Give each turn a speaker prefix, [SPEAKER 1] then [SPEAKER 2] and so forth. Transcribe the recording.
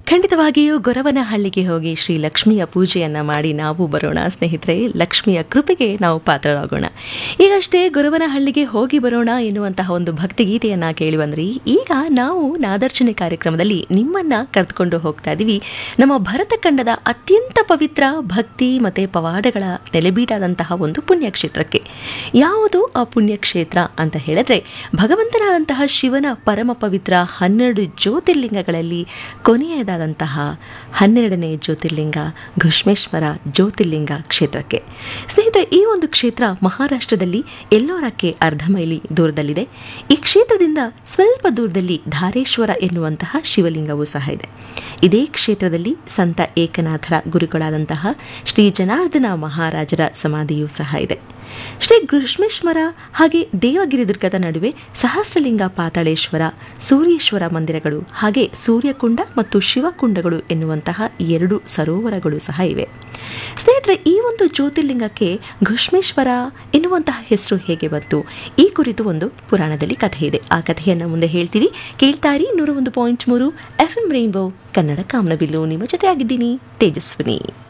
[SPEAKER 1] ಖಂಡಿತವಾಗಿಯೂ ಗೊರವನಹಳ್ಳಿಗೆ ಹೋಗಿ ಶ್ರೀ ಲಕ್ಷ್ಮಿಯ ಪೂಜೆಯನ್ನ ಮಾಡಿ ನಾವು ಬರೋಣ ಸ್ನೇಹಿತರೆ ಲಕ್ಷ್ಮಿಯ ಕೃಪೆಗೆ ನಾವು ಪಾತ್ರರಾಗೋಣ ಈಗಷ್ಟೇ ಗೊರವನಹಳ್ಳಿಗೆ ಹೋಗಿ ಬರೋಣ ಎನ್ನುವಂತಹ ಒಂದು ಭಕ್ತಿಗೀತೆಯನ್ನ ಕೇಳಿ ಬಂದ್ರಿ ಈಗ ನಾವು ನಾದರ್ಶನೆ ಕಾರ್ಯಕ್ರಮದಲ್ಲಿ ನಿಮ್ಮನ್ನ ಕರೆದುಕೊಂಡು ಹೋಗ್ತಾ ಇದೀವಿ ನಮ್ಮ ಭರತ ಖಂಡದ ಅತ್ಯಂತ ಪವಿತ್ರ ಭಕ್ತಿ ಮತ್ತೆ ಪವಾಡಗಳ ನೆಲೆಬೀಡಾದಂತಹ ಒಂದು ಪುಣ್ಯಕ್ಷೇತ್ರಕ್ಕೆ ಯಾವುದು ಆ ಪುಣ್ಯಕ್ಷೇತ್ರ ಅಂತ ಹೇಳಿದ್ರೆ ಭಗವಂತನಾದಂತಹ ಶಿವನ ಪರಮ ಪವಿತ್ರ ಹನ್ನೆರಡು ಜ್ಯೋತಿರ್ಲಿಂಗಗಳಲ್ಲಿ ಕೊನೆಯದಾದಂತಹ ಹನ್ನೆರಡನೇ ಜ್ಯೋತಿರ್ಲಿಂಗ ಘುಷ್ಮೇಶ್ವರ ಜ್ಯೋತಿರ್ಲಿಂಗ ಕ್ಷೇತ್ರಕ್ಕೆ ಸ್ನೇಹಿತರೆ ಈ ಒಂದು ಕ್ಷೇತ್ರ ಮಹಾರಾಷ್ಟ್ರದಲ್ಲಿ ಎಲ್ಲೋರಕ್ಕೆ ಅರ್ಧ ಮೈಲಿ ದೂರದಲ್ಲಿದೆ ಈ ಕ್ಷೇತ್ರದಿಂದ ಸ್ವಲ್ಪ ದೂರದಲ್ಲಿ ಧಾರೇಶ್ವರ ಎನ್ನುವಂತಹ ಶಿವಲಿಂಗವೂ ಸಹ ಇದೆ ಇದೇ ಕ್ಷೇತ್ರದಲ್ಲಿ ಸಂತ ಏಕನಾಥರ ಗುರುಗಳಾದಂತಹ ಶ್ರೀ ಜನಾರ್ದನ ಮಹಾರಾಜರ ಸಮಾಧಿಯೂ ಸಹ ಇದೆ ಶ್ರೀ ಗೃಷ್ಮೇಶ್ವರ ಹಾಗೆ ದೇವಗಿರಿ ದುರ್ಗದ ನಡುವೆ ಸಹಸ್ರಲಿಂಗ ಪಾತಾಳೇಶ್ವರ ಸೂರ್ಯೇಶ್ವರ ಮಂದಿರಗಳು ಹಾಗೆ ಸೂರ್ಯಕುಂಡ ಮತ್ತು ಶಿವಕುಂಡಗಳು ಎನ್ನುವಂತಹ ಎರಡು ಸರೋವರಗಳು ಸಹ ಇವೆ ಸ್ನೇಹಿತರೆ ಈ ಒಂದು ಜ್ಯೋತಿರ್ಲಿಂಗಕ್ಕೆ ಘುಷ್ಮೇಶ್ವರ ಎನ್ನುವಂತಹ ಹೆಸರು ಹೇಗೆ ಬಂತು ಈ ಕುರಿತು ಒಂದು ಪುರಾಣದಲ್ಲಿ ಕಥೆ ಇದೆ ಆ ಕಥೆಯನ್ನು ಮುಂದೆ ಹೇಳ್ತೀವಿ ಕೇಳ್ತಾರಿ ನೂರ ಒಂದು ಪಾಯಿಂಟ್ ಮೂರು ಎಫ್ ಎಂ ರೈನ್ಬೋ ಕನ್ನಡ ಕಾಮನಬಿಲ್ಲು ನಿಮ್ಮ ಜೊತೆ ಆಗಿದ್ದೀನಿ ತೇಜಸ್ವಿನಿ